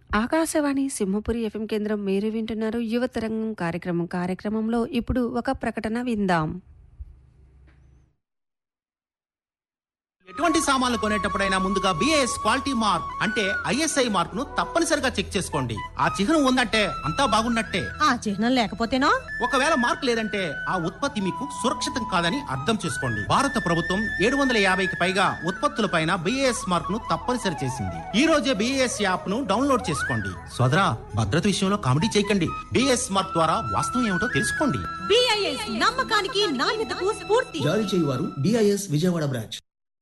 Akashvani Simhapuri FM కేంద్రం మీరు వింటున్నారు యువతరంగం కార్యక్రమం కార్యక్రమంలో ఇప్పుడు ఒక ప్రకటన విందాం ఎటువంటి సామాన్లు కొనేటప్పుడైనా ముందుగా బిఏఎస్ క్వాలిటీ మార్క్ అంటే ఐఎస్ఐ మార్క్ ను తప్పనిసరిగా చెక్ చేసుకోండి ఆ చిహ్నం ఉందంటే అంతా బాగున్నట్టే ఆ చిహ్నం లేకపోతేనో ఒకవేళ మార్క్ లేదంటే ఆ ఉత్పత్తి మీకు సురక్షితం కాదని అర్థం చేసుకోండి భారత ప్రభుత్వం ఏడు వందల యాభైకి పైగా ఉత్పత్తులపైన బిఏఎస్ మార్క్ ను తప్పనిసరి చేసింది ఈ రోజే బిఏఎస్ యాప్ ను డౌన్లోడ్ చేసుకోండి సోదరా భద్రత విషయంలో కామెడీ చేయకండి బిఏఎస్ మార్క్ ద్వారా వాస్తవం ఏమిటో తెలుసుకోండి బిఐఎస్ నమ్మకానికి నాణ్యతకు స్ఫూర్తి జారీ చేయువారు BIS Vijayawada branch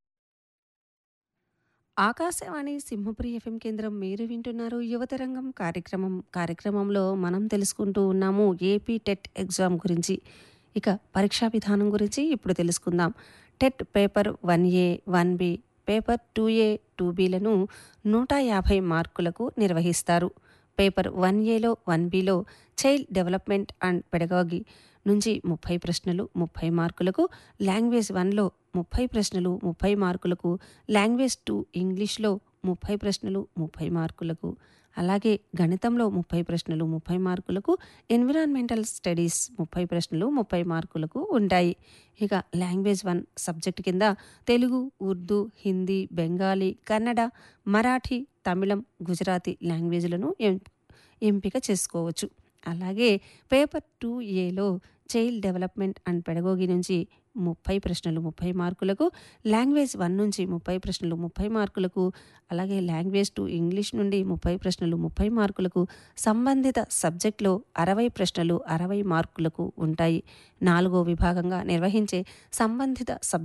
Akashvani Simhapuri FM కేంద్రం మీరు వింటున్నారు యువతరంగం కార్యక్రమం కార్యక్రమంలో మనం తెలుసుకుంటూ ఉన్నాము ఏపీ టెట్ ఎగ్జామ్ గురించి ఇక పరీక్షా విధానం గురించి ఇప్పుడు తెలుసుకుందాం TET paper one A one B paper two A two బీలను నూట యాభై మార్కులకు నిర్వహిస్తారు పేపర్ వన్ ఏలో వన్ బిలో చైల్డ్ డెవలప్మెంట్ అండ్ పెడగాగి నుంచి ముప్పై ప్రశ్నలు ముప్పై మార్కులకు లాంగ్వేజ్ వన్లో ముప్పై ప్రశ్నలు ముప్పై మార్కులకు లాంగ్వేజ్ టూ ఇంగ్లీష్లో ముప్పై ప్రశ్నలు ముప్పై మార్కులకు అలాగే గణితంలో ముప్పై ప్రశ్నలు ముప్పై మార్కులకు ఎన్విరాన్మెంటల్ స్టడీస్ ముప్పై ప్రశ్నలు ముప్పై మార్కులకు ఉంటాయి ఇక లాంగ్వేజ్ వన్ సబ్జెక్ట్ కింద తెలుగు ఉర్దూ హిందీ బెంగాలీ కన్నడ మరాఠీ తమిళం గుజరాతీ లాంగ్వేజ్లను ఎం- ఎంపిక చేసుకోవచ్చు అలాగే పేపర్ టూ ఏలో చైల్డ్ డెవలప్మెంట్ అండ్ పెడగోగి నుంచి ముప్పై ప్రశ్నలు ముప్పై మార్కులకు లాంగ్వేజ్ వన్ నుంచి ముప్పై ప్రశ్నలు ముప్పై మార్కులకు అలాగే లాంగ్వేజ్ టూ ఇంగ్లీష్ నుండి ముప్పై ప్రశ్నలు ముప్పై మార్కులకు సంబంధిత సబ్జెక్టులో అరవై ప్రశ్నలు అరవై మార్కులకు ఉంటాయి నాలుగో విభాగంగా నిర్వహించే సంబంధిత సబ్